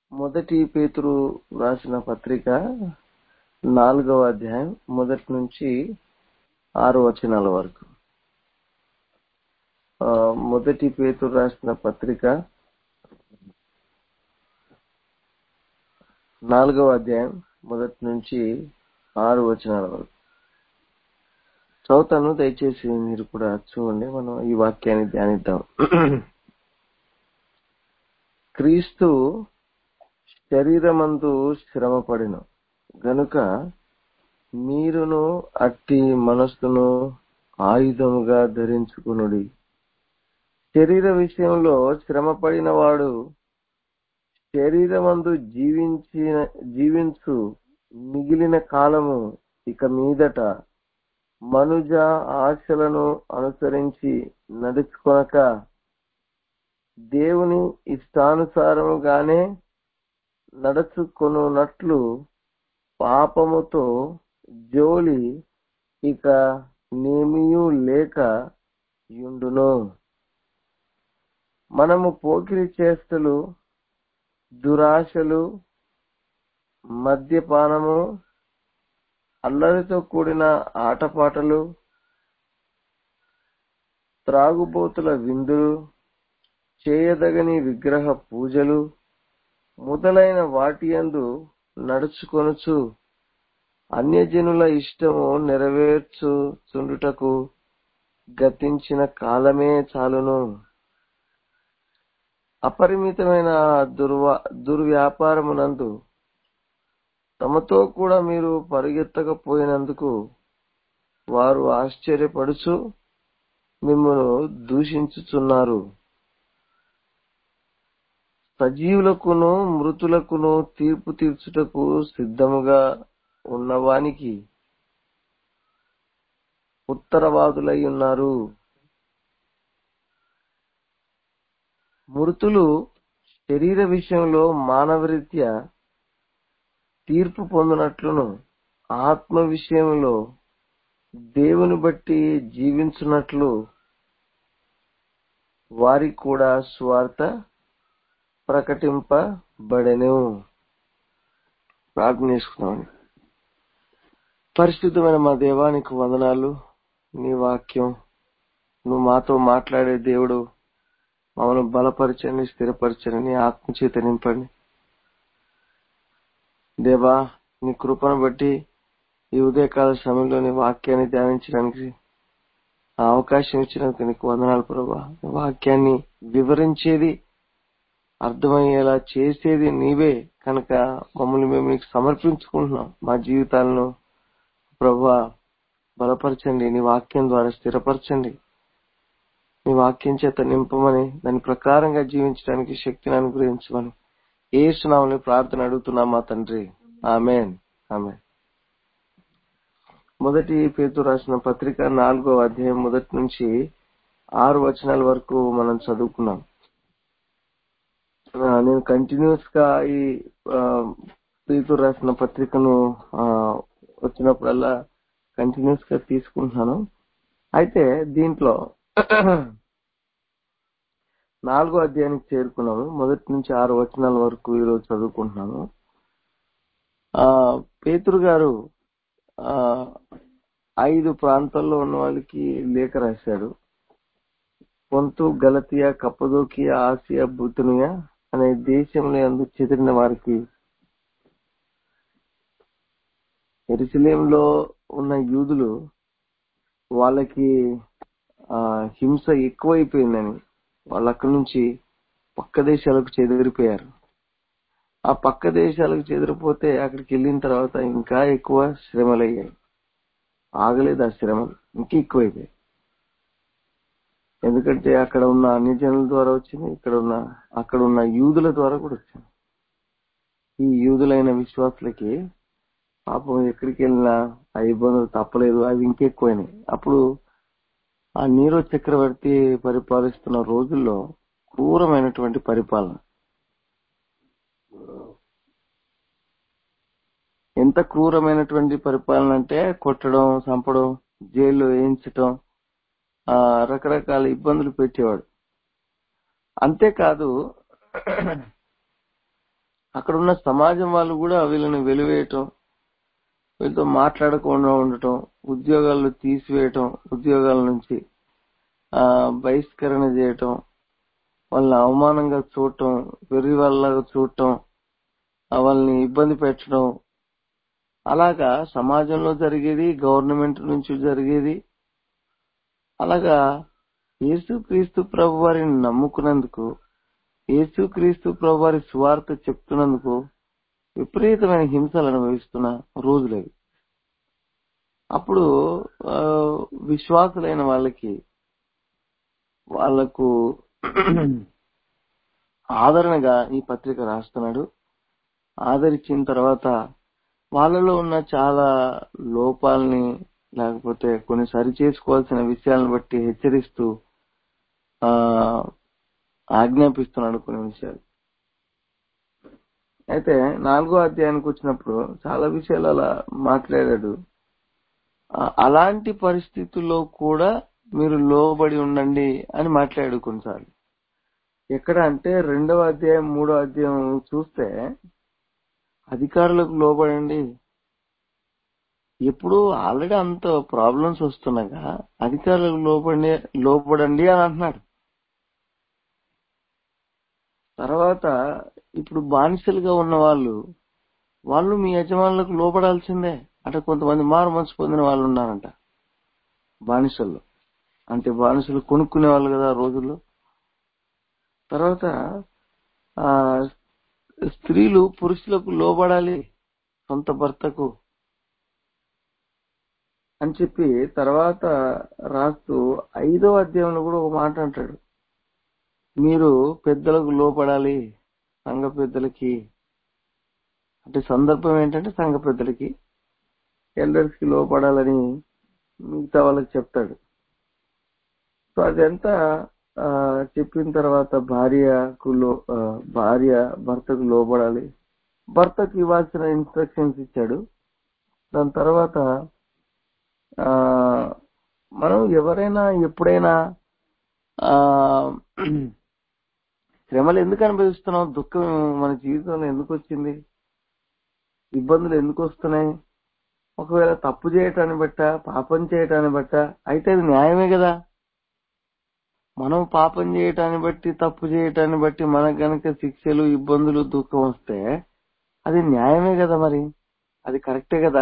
మొదటి పేతురు రాసిన పత్రిక నాలుగవ అధ్యాయం మొదటి నుంచి ఆరు వచనాల వరకు ఆ, మొదటి పేతురు రాసిన పత్రిక నాలుగవ అధ్యాయం మొదటి నుంచి ఆరు వచనాల వరకు చదువుతాను దయచేసి మీరు కూడా చూడండి మనం ఈ వాక్యాన్ని ధ్యానిద్దాం క్రీస్తు శరీరమందు శ్రమపడిన గనుక మీరును అట్టి మనస్సును ఆయుధముగా ధరించుకునుడి శరీర విషయంలో శ్రమపడిన వాడు శరీరమందు జీవించిన జీవించు మిగిలిన కాలము ఇక మీదట మనుజ ఆశలను అనుసరించి నడుచుకొనక దేవుని ఇష్టానుసారముగానే నడుచుకొనున్నట్లు పాపముతో జోలి ఇక నేమియూ లేక యుండును మనము పోకిరి చేష్టలు దురాశలు మద్యపానము అల్లరితో కూడిన ఆటపాటలు త్రాగుబోతుల విందులు చేయదగని విగ్రహ పూజలు మొదలైన వాటి యందు నడుచుకొనుచు అన్యజనుల ఇష్టము నెరవేర్చుచుండుటకు గతించిన కాలమే చాలును అపరిమితమైన దుర్వా దుర్వ్యాపారమునందు తమతో కూడా మీరు పరిగెత్తకపోయినందుకు వారు ఆశ్చర్యపడుచు మిమ్మల్ని దూషించుచున్నారు సజీవులకును మృతులకును తీర్పు తీర్చుటకు సిద్ధముగా ఉన్నవానికి ఉత్తరవాదులై ఉన్నారు మృతులు శరీర విషయంలో మానవరీత్యా తీర్పు పొందినట్లును ఆత్మ విషయంలో దేవుని బట్టి జీవించున్నట్లు వారికి కూడా స్వార్థ ప్రకటింపబడెను ప్రార్థన చేసుకున్నామండి పరిశుద్ధమైన మా దేవానికి వందనాలు నీ వాక్యం నువ్వు మాతో మాట్లాడే దేవుడు మమ్మల్ని బలపరచండి స్థిరపరచండి నీ ఆత్మ చేత నింపండి దేవా నీ కృపను బట్టి ఈ ఉదయకాల సమయంలో నీ వాక్యాన్ని ధ్యానించడానికి ఆ అవకాశం ఇచ్చినందుకు నీకు వందనాలు ప్రభా నీ వాక్యాన్ని వివరించేది అర్థమయ్యేలా చేసేది నీవే కనుక మమ్మల్ని మేము నీకు సమర్పించుకుంటున్నాం మా జీవితాలను ప్రభా బలపరచండి నీ వాక్యం ద్వారా స్థిరపరచండి నీ వాక్యం చేత నింపమని దాని ప్రకారంగా జీవించడానికి శక్తిని అనుగ్రహించమని ఏ సునామని ప్రార్థన అడుగుతున్నా మా తండ్రి ఆమెన్ ఆమెన్ మొదటి పేతు రాసిన పత్రిక నాలుగో అధ్యాయం మొదటి నుంచి ఆరు వచనాల వరకు మనం చదువుకున్నాం ఆ, నేను కంటిన్యూస్ గా ఈ ఆ, పేతు రాసిన పత్రికను ఆ, వచ్చినప్పుడల్లా కంటిన్యూస్ గా తీసుకుంటున్నాను అయితే దీంట్లో నాలుగో అధ్యాయానికి చేరుకున్నాము మొదటి నుంచి ఆరు వచనాల వరకు ఈరోజు చదువుకుంటున్నాము ఆ పేతురు గారు ఆ ఐదు ప్రాంతాల్లో ఉన్న వాళ్ళకి లేఖ రాశాడు పొంతు గలతియా కప్పదోకియా ఆసియా బుతునియా అనే దేశంలో ఎందు చెదిరిన వారికి ఎరుసలేంలో ఉన్న యూదులు వాళ్ళకి ఆ హింస ఎక్కువైపోయిందని వాళ్ళు అక్కడి నుంచి పక్క దేశాలకు చెదిరిపోయారు ఆ పక్క దేశాలకు చెదిరిపోతే అక్కడికి వెళ్ళిన తర్వాత ఇంకా ఎక్కువ శ్రమలు అయ్యాయి ఆగలేదు ఆ శ్రమలు ఇంకా ఎక్కువైపోయాయి ఎందుకంటే అక్కడ ఉన్న అన్ని జనుల ద్వారా వచ్చింది ఇక్కడ ఉన్న అక్కడ ఉన్న యూదుల ద్వారా కూడా వచ్చింది ఈ యూదులైన విశ్వాసులకి పాపం ఎక్కడికి వెళ్ళినా ఆ ఇబ్బందులు తప్పలేదు అవి ఇంకెక్కువైనాయి అప్పుడు ఆ నీరో చక్రవర్తి పరిపాలిస్తున్న రోజుల్లో క్రూరమైనటువంటి పరిపాలన ఎంత క్రూరమైనటువంటి పరిపాలన అంటే కొట్టడం చంపడం జైల్లో వేయించటం ఆ రకరకాల ఇబ్బందులు పెట్టేవాడు అంతేకాదు అక్కడ ఉన్న సమాజం వాళ్ళు కూడా వీళ్ళని వెలివేయటం వీళ్ళతో మాట్లాడకుండా ఉండటం ఉద్యోగాలు తీసివేయటం ఉద్యోగాల నుంచి ఆ బహిష్కరణ చేయటం వాళ్ళని అవమానంగా చూడటం వెర్రి వాళ్ళగా చూడటం ఆ వాళ్ళని ఇబ్బంది పెట్టడం అలాగా సమాజంలో జరిగేది గవర్నమెంట్ నుంచి జరిగేది అలాగా యేసుక్రీస్తు ప్రభు వారిని నమ్ముకున్నందుకు యేసుక్రీస్తు ప్రభు వారి సువార్త చెప్తున్నందుకు విపరీతమైన హింసలు అనుభవిస్తున్న రోజులవి అప్పుడు ఆ, విశ్వాసులైన వాళ్ళకి వాళ్లకు ఆదరణగా ఈ పత్రిక రాస్తున్నాడు ఆదరించిన తర్వాత వాళ్ళలో ఉన్న చాలా లోపాలని లేకపోతే కొన్ని సరి చేసుకోవాల్సిన విషయాలను బట్టి హెచ్చరిస్తూ ఆ ఆజ్ఞాపిస్తున్నాడు కొన్ని విషయాలు అయితే నాలుగో అధ్యాయానికి వచ్చినప్పుడు చాలా విషయాలు అలా మాట్లాడాడు ఆ, అలాంటి పరిస్థితుల్లో కూడా మీరు లోబడి ఉండండి అని మాట్లాడాడు కొన్నిసార్లు ఎక్కడ అంటే రెండవ అధ్యాయం మూడో అధ్యాయం చూస్తే అధికారులకు లోబడండి ఎప్పుడు ఆల్రెడీ అంత ప్రాబ్లమ్స్ వస్తున్నాగా అధికారులకు లోబడి లోబడండి అని అంటున్నాడు తర్వాత ఇప్పుడు బానిసలుగా ఉన్న వాళ్ళు వాళ్ళు మీ యజమానులకు లోపడాల్సిందే అంటే కొంతమంది మారు మనసు పొందిన వాళ్ళు ఉన్నారంట బానిసల్లో అంటే బానిసలు కొనుక్కునే వాళ్ళు కదా ఆ రోజుల్లో తర్వాత ఆ స్త్రీలు పురుషులకు లోబడాలి సొంత భర్తకు అని చెప్పి తర్వాత రాస్తూ ఐదో అధ్యాయంలో కూడా ఒక మాట అంటాడు మీరు పెద్దలకు లోపడాలి సంఘ పెద్దలకి అంటే సందర్భం ఏంటంటే సంఘ పెద్దలకి ఎల్డర్స్ కి లోపడాలని మిగతా వాళ్ళకి చెప్తాడు సో అదంతా ఆ, చెప్పిన తర్వాత భార్యకు లో ఆ, భార్య భర్తకు లోపడాలి భర్తకు ఇవ్వాల్సిన ఇన్స్ట్రక్షన్స్ ఇచ్చాడు దాని తర్వాత ఆ మనం ఎవరైనా ఎప్పుడైనా ఆ శ్రమలు ఎందుకు అనుభవిస్తున్నాం దుఃఖం మన జీవితంలో ఎందుకు వచ్చింది ఇబ్బందులు ఎందుకు వస్తున్నాయి ఒకవేళ తప్పు చేయటాన్ని బట్ట పాపం చేయటాన్ని బట్ట అయితే అది న్యాయమే కదా మనం పాపం చేయటాన్ని బట్టి తప్పు చేయటాన్ని బట్టి మనకు గనక శిక్షలు ఇబ్బందులు దుఃఖం వస్తే అది న్యాయమే కదా మరి అది కరెక్టే కదా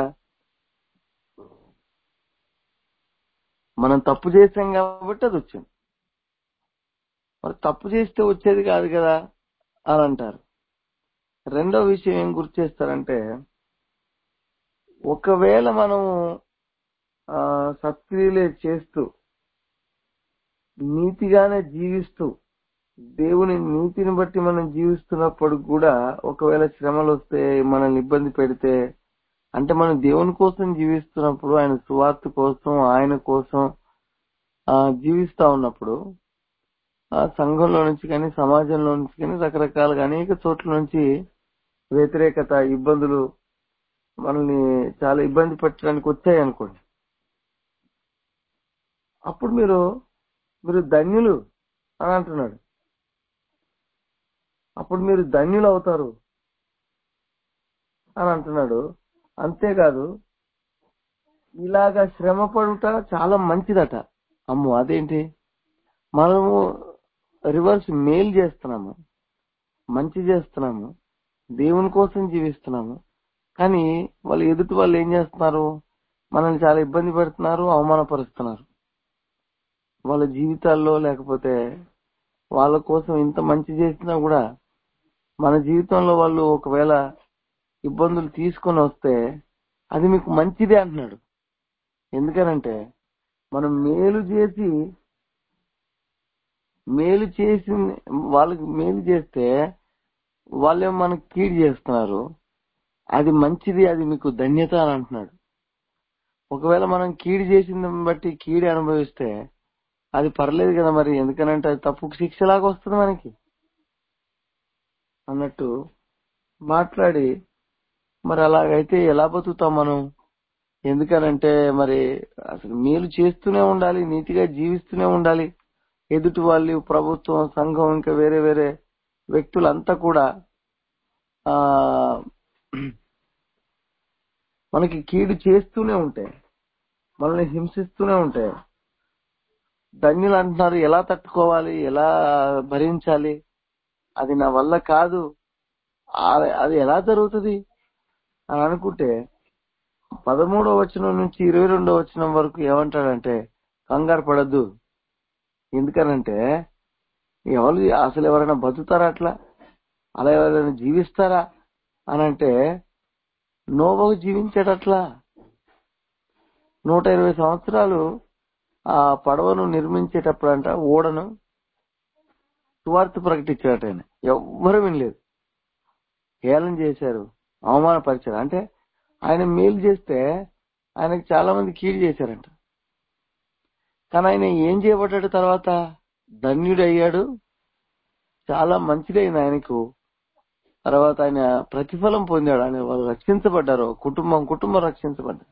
మనం తప్పు చేసాం కాబట్టి అది వచ్చింది మరి తప్పు చేస్తే వచ్చేది కాదు కదా అని అంటారు రెండో విషయం ఏం గుర్తు చేస్తారంటే ఒకవేళ మనం ఆ, సత్క్రియలే చేస్తూ నీతిగానే జీవిస్తూ దేవుని నీతిని బట్టి మనం జీవిస్తున్నప్పుడు కూడా ఒకవేళ శ్రమలు వస్తే మనల్ని ఇబ్బంది పెడితే అంటే మనం దేవుని కోసం జీవిస్తున్నప్పుడు ఆయన సువార్త కోసం ఆయన కోసం ఆ జీవిస్తా ఉన్నప్పుడు ఆ సంఘంలో నుంచి కానీ సమాజంలో నుంచి కానీ రకరకాలుగా అనేక చోట్ల నుంచి వ్యతిరేకత ఇబ్బందులు మనల్ని చాలా ఇబ్బంది పెట్టడానికి వచ్చాయి అనుకోండి అప్పుడు మీరు మీరు ధన్యులు అని అంటున్నాడు అప్పుడు మీరు ధన్యులు అవుతారు అని అంటున్నాడు అంతేకాదు ఇలాగా శ్రమ పడుట చాలా మంచిదట అమ్మో అదేంటి మనము రివర్స్ మేలు చేస్తున్నాము మంచి చేస్తున్నాము దేవుని కోసం జీవిస్తున్నాము కానీ వాళ్ళు ఎదుటి వాళ్ళు ఏం చేస్తున్నారు మనల్ని చాలా ఇబ్బంది పెడుతున్నారు అవమానపరుస్తున్నారు వాళ్ళ జీవితాల్లో లేకపోతే వాళ్ళ కోసం ఇంత మంచి చేసినా కూడా మన జీవితంలో వాళ్ళు ఒకవేళ ఇబ్బందులు తీసుకొని వస్తే అది మీకు మంచిదే అంటున్నాడు ఎందుకనంటే మనం మేలు చేసి మేలు చేసి వాళ్ళకి మేలు చేస్తే వాళ్ళే మనకు కీడు చేస్తున్నారు అది మంచిది అది మీకు ధన్యత అని అంటున్నాడు ఒకవేళ మనం కీడు చేసిన బట్టి కీడు అనుభవిస్తే అది పర్లేదు కదా మరి ఎందుకనంటే అది తప్పుకు శిక్షలాగా వస్తుంది మనకి అన్నట్టు మాట్లాడి మరి అలాగైతే ఎలా బతుకుతాం మనం ఎందుకనంటే మరి అసలు మేలు చేస్తూనే ఉండాలి నీతిగా జీవిస్తూనే ఉండాలి ఎదుటి వాళ్ళు ప్రభుత్వం సంఘం ఇంకా వేరే వేరే వ్యక్తులంతా కూడా ఆ మనకి కీడు చేస్తూనే ఉంటాయి మనల్ని హింసిస్తూనే ఉంటాయి ధన్యులు అంటున్నారు ఎలా తట్టుకోవాలి ఎలా భరించాలి అది నా వల్ల కాదు ఆ- అది ఎలా జరుగుతుంది అని అనుకుంటే పదమూడవ వచనం నుంచి ఇరవై రెండవ వచనం వరకు ఏమంటాడంటే కంగారు పడద్దు ఎందుకనంటే ఎవరు అసలు ఎవరైనా బతుకుతారా అట్లా అలా ఎవరైనా జీవిస్తారా అని అంటే నోబకు జీవించాడట్లా నూట ఇరవై సంవత్సరాలు ఆ పడవను నిర్మించేటప్పుడు అంట ఓడను సువార్త ప్రకటించాడట ఆయన ఎవ్వరు వినలేదు హేళన చేశారు అవమానపరిచారు అంటే ఆయన మేలు చేస్తే ఆయనకు చాలా మంది కీడు చేశారంట కానీ ఆయన ఏం చేయబడ్డాడు తర్వాత ధన్యుడు అయ్యాడు చాలా మంచిదైంది ఆయనకు తర్వాత ఆయన ప్రతిఫలం పొందాడు ఆయన వాళ్ళు రక్షించబడ్డారు కుటుంబం కుటుంబం రక్షించబడ్డారు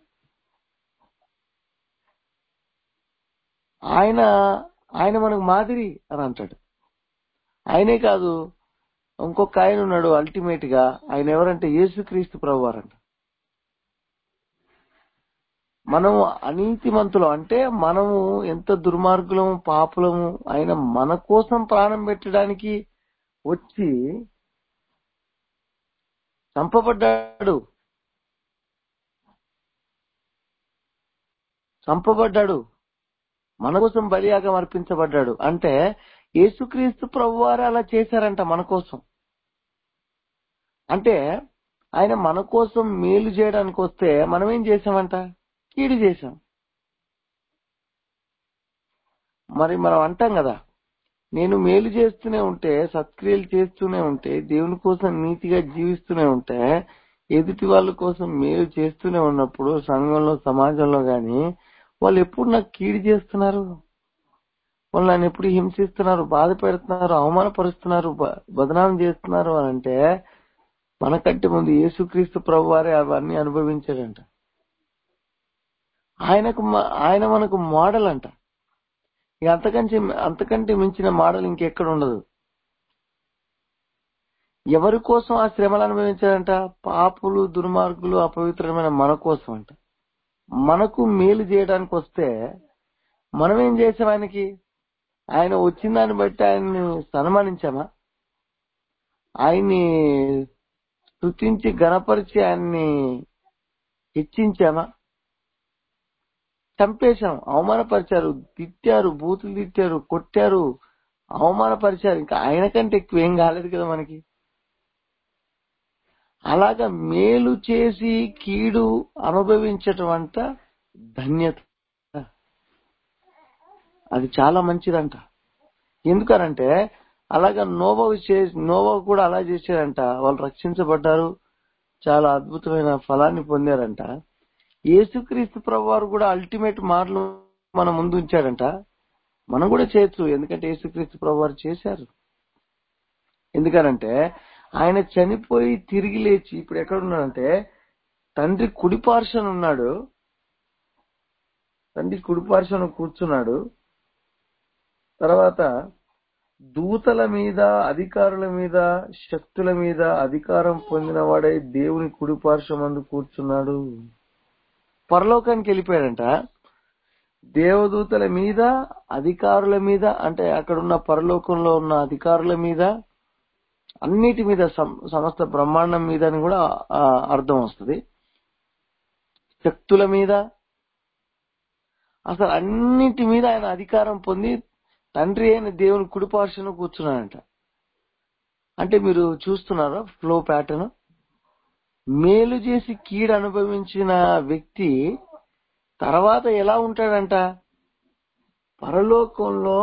ఆయన ఆయన మనకు మాదిరి అని అంటాడు ఆయనే కాదు ఇంకొక ఆయన ఉన్నాడు అల్టిమేట్ గా ఆయన ఎవరంటే యేసుక్రీస్తు ప్రభు వారంట మనము అనీతిమంతులం అంటే మనము ఎంత దుర్మార్గులము పాపులము ఆయన మన కోసం ప్రాణం పెట్టడానికి వచ్చి చంపబడ్డాడు చంపబడ్డాడు మన కోసం బలియాగం అర్పించబడ్డాడు అంటే యేసుక్రీస్తు ప్రభు వారు అలా చేశారంట మన కోసం అంటే ఆయన మన కోసం మేలు చేయడానికి వస్తే మనం ఏం చేసామంట కీడు చేశాం మరి మనం అంటాం కదా నేను మేలు చేస్తూనే ఉంటే సత్క్రియలు చేస్తూనే ఉంటే దేవుని కోసం నీతిగా జీవిస్తూనే ఉంటే ఎదుటి వాళ్ళ కోసం మేలు చేస్తూనే ఉన్నప్పుడు సంఘంలో సమాజంలో గాని వాళ్ళు ఎప్పుడు నాకు కీడు చేస్తున్నారు వాళ్ళు నన్ను ఎప్పుడు హింసిస్తున్నారు బాధ పెడుతున్నారు అవమానపరుస్తున్నారు బ- బదనాం చేస్తున్నారు అని అంటే మనకంటే ముందు యేసుక్రీస్తు ప్రభు వారే అవన్నీ అనుభవించాడంట ఆయనకు మ- ఆయన మనకు మోడల్ అంట ఇక అంతకంటే అంతకంటే మించిన మోడల్ ఇంకెక్కడ ఉండదు ఎవరి కోసం ఆ శ్రమలు అనుభవించాడంట పాపులు దుర్మార్గులు అపవిత్రమైన మన కోసం అంట మనకు మేలు చేయడానికి వస్తే మనం ఏం చేసాం ఆయనకి ఆయన వచ్చిన దాన్ని బట్టి ఆయన్ని సన్మానించామా ఆయన్ని స్తుతించి గణపరిచి ఆయన్ని హెచ్చించామా చంపేశాం అవమానపరిచారు తిట్టారు బూతులు తిట్టారు కొట్టారు అవమానపరిచారు ఇంకా ఆయన కంటే ఎక్కువ ఏం కాలేదు కదా మనకి అలాగా మేలు చేసి కీడు అనుభవించటం అంట ధన్యత అది చాలా మంచిదంట ఎందుకనంటే అలాగా నోవా చే నోవా కూడా అలా చేశారంట వాళ్ళు రక్షించబడ్డారు చాలా అద్భుతమైన ఫలాన్ని పొందారంట యేసుక్రీస్తు ప్రభు వారు కూడా అల్టిమేట్ మార్లు మన ముందు ఉంచాడంట మనం కూడా చేయొచ్చు ఎందుకంటే యేసుక్రీస్తు ప్రభు వారు చేశారు ఎందుకనంటే ఆయన చనిపోయి తిరిగి లేచి ఇప్పుడు ఎక్కడ ఉన్నాడంటే తండ్రి కుడి పార్శ్వన ఉన్నాడు తండ్రి కుడి పార్శ్వన కూర్చున్నాడు తర్వాత దూతల మీద అధికారుల మీద శక్తుల మీద అధికారం పొందిన వాడై దేవుని కుడి పార్శ్వమందు కూర్చున్నాడు పరలోకానికి వెళ్ళిపోయాడంట దేవదూతల మీద అధికారుల మీద అంటే అక్కడ ఉన్న పరలోకంలో ఉన్న అధికారుల మీద అన్నిటి మీద సం- సమస్త బ్రహ్మాండం మీద అని కూడా ఆ, అర్థం వస్తుంది శక్తుల మీద అసలు అన్నిటి మీద ఆయన అధికారం పొంది తండ్రి అయిన దేవుని కుడిపార్శ్వన కూర్చున్నాడంట అంటే మీరు చూస్తున్నారా ఫ్లో ప్యాటర్న్ మేలు చేసి కీడు అనుభవించిన వ్యక్తి తర్వాత ఎలా ఉంటాడంట పరలోకంలో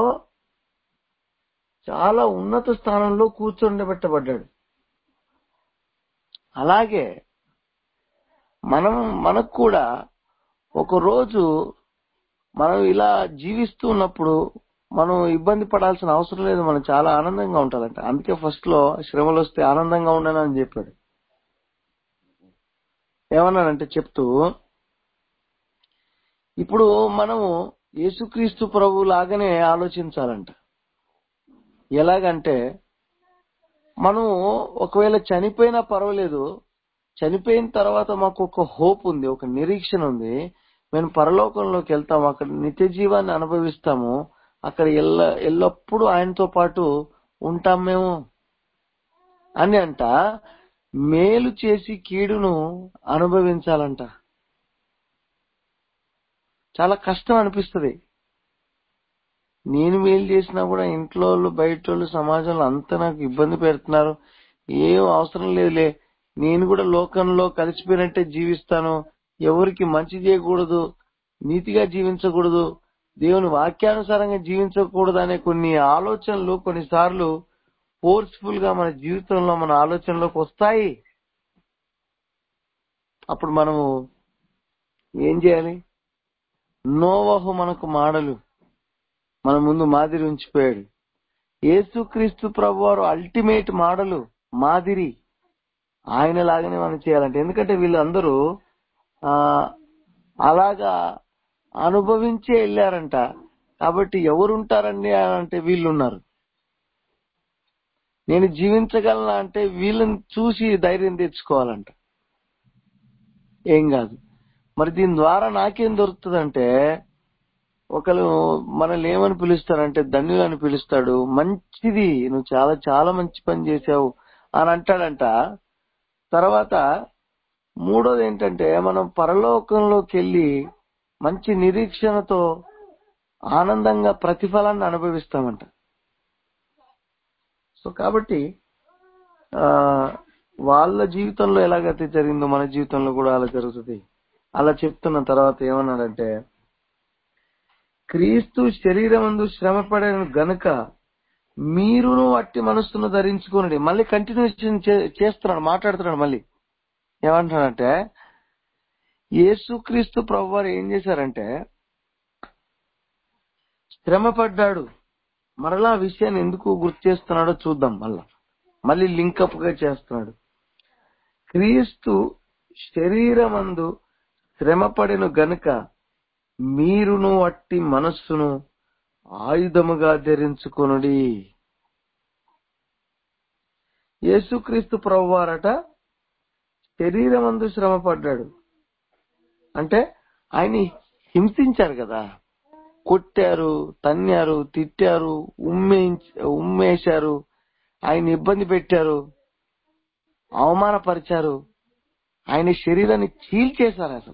చాలా ఉన్నత స్థానంలో కూర్చోండబెట్టబడ్డాడు అలాగే మనం మనకు కూడా ఒక రోజు మనం ఇలా జీవిస్తూ ఉన్నప్పుడు మనం ఇబ్బంది పడాల్సిన అవసరం లేదు మనం చాలా ఆనందంగా ఉండాలంట అందుకే ఫస్ట్ లో శ్రమలు వస్తే ఆనందంగా ఉండను అని చెప్పాడు ఏమన్నానంటే చెప్తూ ఇప్పుడు మనము యేసుక్రీస్తు ప్రభు లాగానే ఆలోచించాలంట ఎలాగంటే మనం ఒకవేళ చనిపోయినా పర్వాలేదు చనిపోయిన తర్వాత మాకు ఒక హోప్ ఉంది ఒక నిరీక్షణ ఉంది మేము పరలోకంలోకి వెళ్తాము అక్కడ నిత్య జీవాన్ని అనుభవిస్తాము అక్కడ ఎల్ల ఎల్లప్పుడూ ఆయనతో పాటు ఉంటాం మేము అని అంట మేలు చేసి కీడును అనుభవించాలంట చాలా కష్టం అనిపిస్తుంది నేను మేలు చేసినా కూడా ఇంట్లో వాళ్ళు బయట వాళ్ళు సమాజంలో అంతా నాకు ఇబ్బంది పెడుతున్నారు ఏం అవసరం లేదులే నేను కూడా లోకంలో కలిసిపోయినట్టే జీవిస్తాను ఎవరికి మంచి చేయకూడదు నీతిగా జీవించకూడదు దేవుని వాక్యానుసారంగా జీవించకూడదు అనే కొన్ని ఆలోచనలు కొన్నిసార్లు ఫోర్స్ఫుల్ గా మన జీవితంలో మన ఆలోచనలోకి వస్తాయి అప్పుడు మనము ఏం చేయాలి నోవహు మనకు మాడలు మన ముందు మాదిరి ఉంచిపోయాడు యేసుక్రీస్తు ప్రభు వారు అల్టిమేట్ మాడలు మాదిరి ఆయన లాగానే మనం చేయాలంటే ఎందుకంటే వీళ్ళందరూ ఆ అలాగా అనుభవించే వెళ్ళారంట కాబట్టి ఎవరు ఉంటారండి అని అంటే వీళ్ళు ఉన్నారు నేను జీవించగలనా అంటే వీళ్ళని చూసి ధైర్యం తెచ్చుకోవాలంట ఏం కాదు మరి దీని ద్వారా నాకేం దొరుకుతుందంటే ఒకరు మనల్ని ఏమని పిలుస్తారంటే ధన్యులు అని పిలుస్తాడు మంచిది నువ్వు చాలా చాలా మంచి పని చేసావు అని అంటాడంట తర్వాత మూడోది ఏంటంటే మనం పరలోకంలోకి వెళ్ళి మంచి నిరీక్షణతో ఆనందంగా ప్రతిఫలాన్ని అనుభవిస్తామంట సో కాబట్టి ఆ వాళ్ళ జీవితంలో ఎలాగైతే జరిగిందో మన జీవితంలో కూడా అలా జరుగుతుంది అలా చెప్తున్న తర్వాత ఏమన్నాడంటే క్రీస్తు శరీరమందు శ్రమపడిన గనుక మీరును అట్టి మనస్సును ధరించుకోనండి మళ్ళీ కంటిన్యూషన్ చేస్తున్నాడు మాట్లాడుతున్నాడు మళ్ళీ ఏమంటున్నాడంటే యేసుక్రీస్తు ప్రభు వారు ఏం చేశారంటే శ్రమపడ్డాడు మరలా ఆ విషయాన్ని ఎందుకు గుర్తు చేస్తున్నాడో చూద్దాం మళ్ళా మళ్ళీ లింకప్ గా చేస్తున్నాడు క్రీస్తు శరీరమందు శ్రమపడిన గనుక మీరును అట్టి మనస్సును ఆయుధముగా ధరించుకొనుడి యేసుక్రీస్తు ప్రభువారట శరీరమందు శ్రమ పడ్డాడు అంటే ఆయన్ని హింసించారు కదా కొట్టారు తన్నారు తిట్టారు ఉమ్మే ఉమ్మేశారు ఆయన ఇబ్బంది పెట్టారు అవమానపరిచారు ఆయన శరీరాన్ని చీల్చేశారు అసలు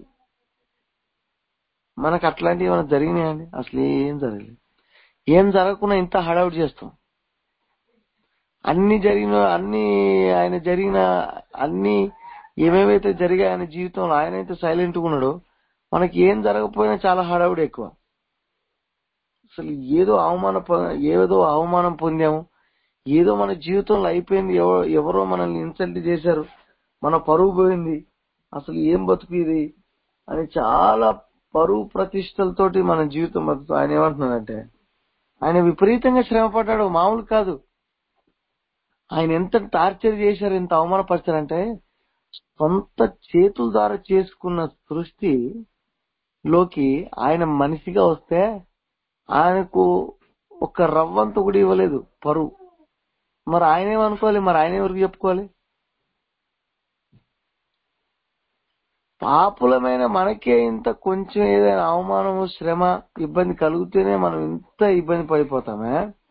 మనకు అట్లాంటివి ఏమైనా జరిగినాయండి అసలు ఏం జరగలేదు ఏం జరగకుండా ఇంత హడావుడి చేస్తాం అన్ని జరిగిన అన్ని ఆయన జరిగిన అన్ని ఏమేమైతే జరిగాయి ఆయన జీవితంలో ఆయన అయితే సైలెంట్ గా ఉన్నాడో మనకి ఏం జరగకపోయినా చాలా హడావుడి ఎక్కువ అసలు ఏదో అవమాన ఏదో అవమానం పొందాము ఏదో మన జీవితంలో అయిపోయింది ఎవ- ఎవరో మనల్ని ఇన్సల్ట్ చేశారు మన పరువు పోయింది అసలు ఏం బతుకు ఇది అని చాలా పరువు ప్రతిష్టలతోటి మన జీవితం బతుకు ఆయన ఏమంటున్నాడంటే ఆయన విపరీతంగా శ్రమ పడ్డాడు మామూలు కాదు ఆయన ఎంత టార్చర్ చేశారు ఎంత అవమానపరిచారంటే సొంత చేతుల ద్వారా చేసుకున్న సృష్టి లోకి ఆయన మనిషిగా వస్తే ఆయనకు ఒక రవ్వంత కూడా ఇవ్వలేదు పరువు మరి ఆయన ఏమనుకోవాలి మరి ఆయన ఎవరికి చెప్పుకోవాలి పాపులమైన మనకే ఇంత కొంచెం ఏదైనా అవమానము శ్రమ ఇబ్బంది కలిగితేనే మనం ఇంత ఇబ్బంది పడిపోతామే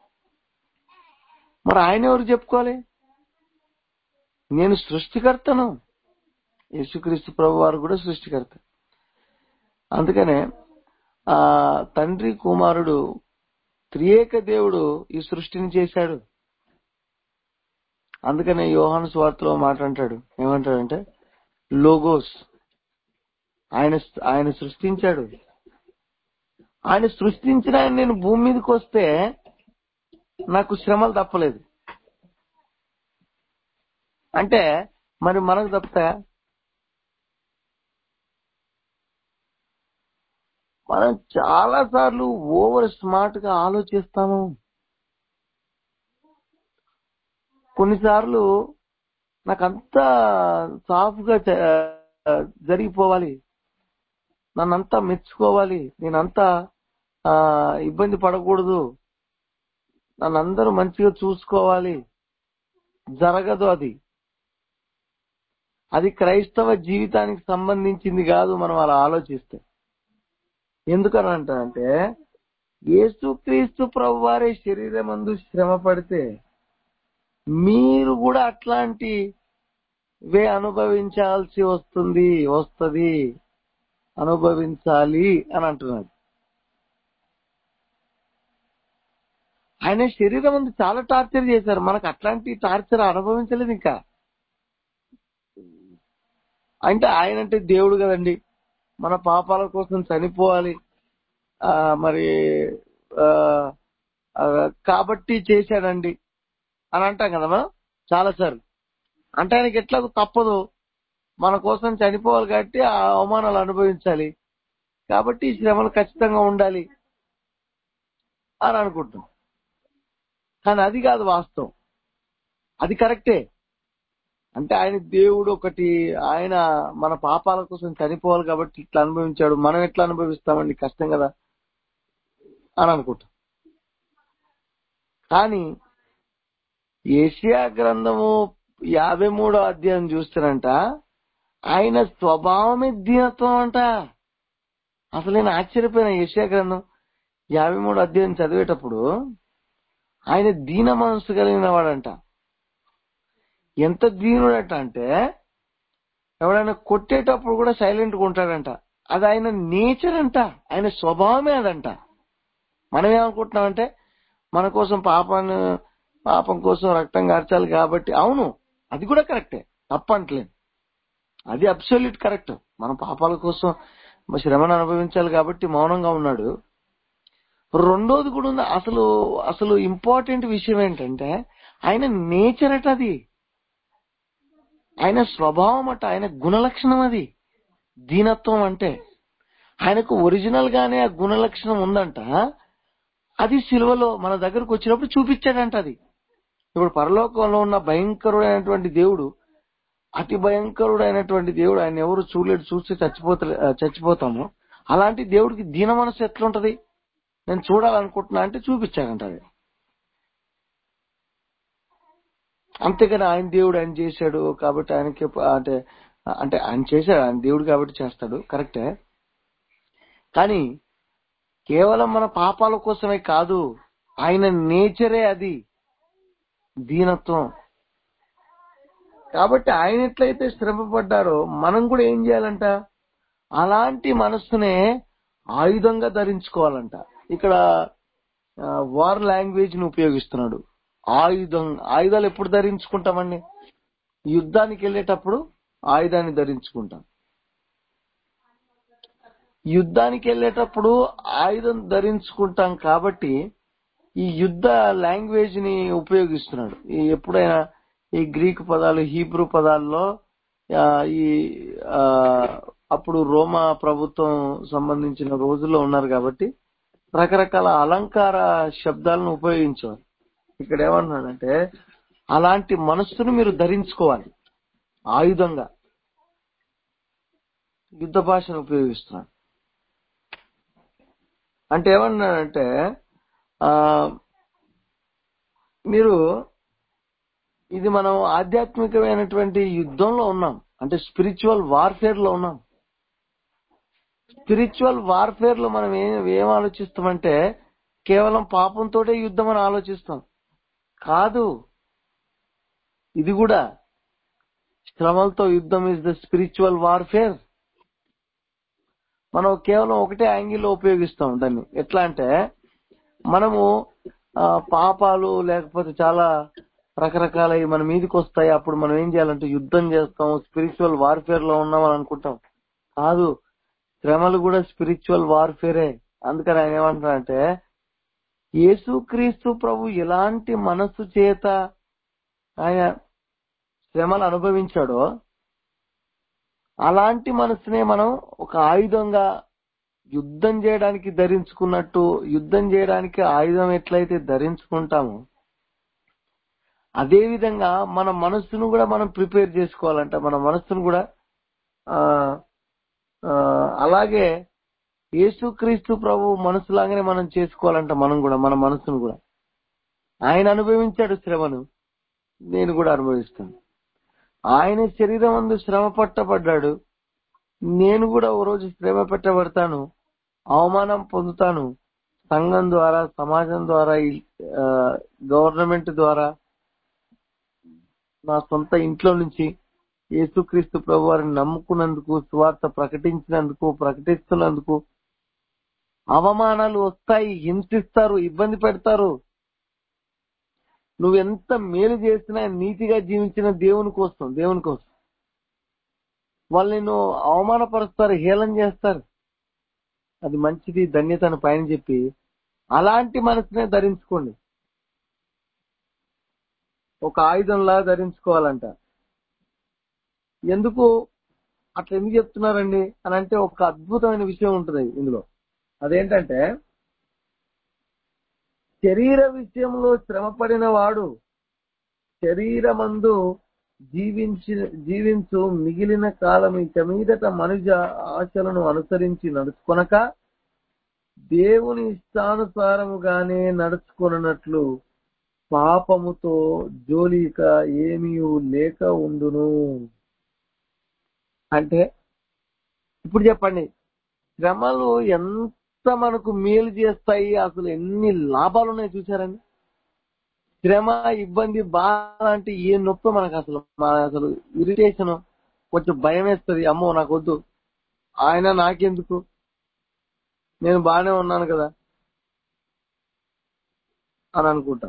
మరి ఆయన ఎవరికి చెప్పుకోవాలి నేను సృష్టికర్తను యేసుక్రీస్తు ప్రభు వారు కూడా సృష్టికర్త అందుకనే ఆ తండ్రి కుమారుడు త్రియేక దేవుడు ఈ సృష్టిని చేశాడు అందుకనే యోహాను స్వార్తలో మాట అంటాడు ఏమంటాడంటే లోగోస్ ఆయన ఆయన సృష్టించాడు ఆయన సృష్టించిన ఆయన నేను భూమి మీదకి వస్తే నాకు శ్రమలు తప్పలేదు అంటే మరి మనకు తప్పుతాయా మనం చాలా సార్లు ఓవర్ స్మార్ట్ గా ఆలోచిస్తాము కొన్నిసార్లు నాకంతా సాఫ్ గా జ- జరిగిపోవాలి నన్నంతా మెచ్చుకోవాలి నేనంతా ఆ, ఇబ్బంది పడకూడదు నన్ను అందరూ మంచిగా చూసుకోవాలి జరగదు అది అది క్రైస్తవ జీవితానికి సంబంధించింది కాదు మనం అలా ఆలోచిస్తే ఎందుకని అంటారంటే యేసుక్రీస్తు ప్రభు వారి శరీరం అందు శ్రమ పడితే మీరు కూడా అట్లాంటి వే అనుభవించాల్సి వస్తుంది వస్తది అనుభవించాలి అని అంటున్నాడు ఆయన శరీరం ముందు చాలా టార్చర్ చేశారు మనకు అట్లాంటి టార్చర్ అనుభవించలేదు ఇంకా అంటే ఆయన అంటే దేవుడు కదండి మన పాపాల కోసం చనిపోవాలి ఆ మరి ఆ ఆ, కాబట్టి చేశాడండి అని అంటాం కదా మనం చాలా సార్లు అంటే ఆయనకి ఎట్లాగో తప్పదు మన కోసం చనిపోవాలి కాబట్టి ఆ అవమానాలు అనుభవించాలి కాబట్టి ఈ శ్రమలు ఖచ్చితంగా ఉండాలి అని అనుకుంటాం కానీ అది కాదు వాస్తవం అది కరెక్టే అంటే ఆయన దేవుడు ఒకటి ఆయన మన పాపాల కోసం చనిపోవాలి కాబట్టి ఇట్లా అనుభవించాడు మనం ఎట్లా అనుభవిస్తామండి కష్టం కదా అని అనుకుంటాం కానీ ఏషియా గ్రంథము యాభై మూడో అధ్యాయం చూస్తారంట ఆయన స్వభావమే దీనత్వం అంట అసలు నేను ఆశ్చర్యపోయిన ఏషియా గ్రంథం యాభై మూడు అధ్యాయం చదివేటప్పుడు ఆయన దీన మనసు కలిగిన వాడంట ఎంత దీనుడట అంటే ఎవడైనా కొట్టేటప్పుడు కూడా సైలెంట్ గా ఉంటాడంట అది ఆయన నేచర్ అంట ఆయన స్వభావమే అదంట మనం ఏమనుకుంటున్నామంటే మన కోసం పాపాన్ని పాపం కోసం రక్తం కార్చాలి కాబట్టి అవును అది కూడా కరెక్టే తప్పంటలేదు అది అబ్సల్యూట్ కరెక్ట్ మన పాపాల కోసం శ్రమను అనుభవించాలి కాబట్టి మౌనంగా ఉన్నాడు రెండోది కూడా ఉంది అసలు అసలు ఇంపార్టెంట్ విషయం ఏంటంటే ఆయన నేచర్ అట అది ఆయన స్వభావం అట ఆయన గుణలక్షణం అది దీనత్వం అంటే ఆయనకు ఒరిజినల్ గానే ఆ గుణలక్షణం ఉందంట అది సిలువలో మన దగ్గరకు వచ్చినప్పుడు చూపించాడంట అది ఇప్పుడు పరలోకంలో ఉన్న భయంకరుడైనటువంటి దేవుడు అతి భయంకరుడైనటువంటి దేవుడు ఆయన ఎవరు చూడలేడు చూస్తే చచ్చిపోతా చచ్చిపోతాము అలాంటి దేవుడికి దీన మనసు ఎట్లుంటది నేను చూడాలనుకుంటున్నా అంటే చూపించాడంట అది అంతేగాని ఆయన దేవుడు ఆయన చేశాడు కాబట్టి ఆయనకి అంటే అంటే ఆయన చేశాడు ఆయన దేవుడు కాబట్టి చేస్తాడు కరెక్టే కానీ కేవలం మన పాపాల కోసమే కాదు ఆయన నేచరే అది దీనత్వం కాబట్టి ఆయన ఎట్లయితే శ్రమ పడ్డారో మనం కూడా ఏం చేయాలంట అలాంటి మనస్సునే ఆయుధంగా ధరించుకోవాలంట ఇక్కడ వార్ లాంగ్వేజ్ ని ఉపయోగిస్తున్నాడు ఆయుధం ఆయుధాలు ఎప్పుడు ధరించుకుంటామండి యుద్ధానికి వెళ్ళేటప్పుడు ఆయుధాన్ని ధరించుకుంటాం యుద్ధానికి వెళ్ళేటప్పుడు ఆయుధం ధరించుకుంటాం కాబట్టి ఈ యుద్ధ లాంగ్వేజ్ ని ఉపయోగిస్తున్నాడు ఈ ఎప్పుడైనా ఈ గ్రీక్ పదాలు హీబ్రూ పదాల్లో ఆ, ఈ ఆ, అప్పుడు రోమా ప్రభుత్వం సంబంధించిన రోజుల్లో ఉన్నారు కాబట్టి రకరకాల అలంకార శబ్దాలను ఉపయోగించేవారు ఇక్కడ ఏమంటున్నాడంటే అలాంటి మనస్సును మీరు ధరించుకోవాలి ఆయుధంగా యుద్ధ భాషను ఉపయోగిస్తున్నాడు అంటే ఏమన్నాడంటే ఆ మీరు ఇది మనం ఆధ్యాత్మికమైనటువంటి యుద్ధంలో ఉన్నాం అంటే స్పిరిచువల్ వార్ఫేర్ లో ఉన్నాం స్పిరిచువల్ వార్ఫేర్ లో మనం ఏం ఏం ఆలోచిస్తామంటే కేవలం పాపంతోటే యుద్ధం అని ఆలోచిస్తాం కాదు ఇది కూడా శ్రమలతో యుద్ధం ఇస్ ద స్పిరిచువల్ వార్ఫేర్ మనం కేవలం ఒకటే యాంగిల్లో ఉపయోగిస్తాం దాన్ని ఎట్లా అంటే మనము ఆ, పాపాలు లేకపోతే చాలా రకరకాల మన మీదకి వస్తాయి అప్పుడు మనం ఏం చేయాలంటే యుద్ధం చేస్తాం స్పిరిచువల్ వార్ఫేర్ లో ఉన్నాం అని అనుకుంటాం కాదు శ్రమలు కూడా స్పిరిచువల్ వార్ఫేరే అందుకని ఆయన ఏమంటారంటే యేసుక్రీస్తు ప్రభు ఎలాంటి మనస్సు చేత ఆయన శ్రమలు అనుభవించాడో అలాంటి మనసునే మనం ఒక ఆయుధంగా యుద్ధం చేయడానికి ధరించుకున్నట్టు యుద్ధం చేయడానికి ఆయుధం ఎట్లయితే ధరించుకుంటామో అదే విధంగా మన మనస్సును కూడా మనం ప్రిపేర్ చేసుకోవాలంట మన మనస్సును కూడా ఆ ఆ, అలాగే యేసుక్రీస్తు ప్రభు మనసులాగానే మనం చేసుకోవాలంట మనం కూడా మన మనసును కూడా ఆయన అనుభవించాడు శ్రమను నేను కూడా అనుభవిస్తాను ఆయన శరీరం అందు శ్రమ పట్టబడ్డాడు నేను కూడా ఓ రోజు శ్రమ పెట్టబడతాను అవమానం పొందుతాను సంఘం ద్వారా సమాజం ద్వారా ఈ- ఆ, గవర్నమెంట్ ద్వారా నా సొంత ఇంట్లో నుంచి యేసుక్రీస్తు ప్రభు వారిని నమ్ముకున్నందుకు సువార్త ప్రకటించినందుకు ప్రకటిస్తున్నందుకు అవమానాలు వస్తాయి హింసిస్తారు ఇబ్బంది పెడతారు నువ్వెంత మేలు చేసినా నీతిగా జీవించిన దేవుని కోసం దేవుని కోసం వాళ్ళు నిన్ను అవమానపరుస్తారు హేళన చేస్తారు అది మంచిది ధన్యతను పైన చెప్పి అలాంటి మనసునే ధరించుకోండి ఒక ఆయుధంలా ధరించుకోవాలంట ఎందుకు అట్లా ఎందుకు చెప్తున్నారండి అని అంటే ఒక అద్భుతమైన విషయం ఉంటుంది ఇందులో అదేంటంటే శరీర విషయంలో శ్రమపడిన వాడు శరీరమందు జీవించి జీవించు మిగిలిన కాలం ఇక మీదట మనుజ ఆశలను అనుసరించి నడుచుకొనక దేవుని ఇష్టానుసారముగానే నడుచుకొనున్నట్లు పాపముతో జోలిక ఏమీ లేక ఉండును అంటే ఇప్పుడు చెప్పండి శ్రమలు ఎంత మనకు మేలు చేస్తాయి అసలు ఎన్ని లాభాలు ఉన్నాయి చూసారండి శ్రమ ఇబ్బంది బాధ అంటే ఏ నొప్పి మనకు అసలు మా అసలు ఇరిటేషన్ కొంచెం భయం వేస్తుంది అమ్మో నాకు వద్దు ఆయన నాకెందుకు నేను బాగానే ఉన్నాను కదా అని అనుకుంటాం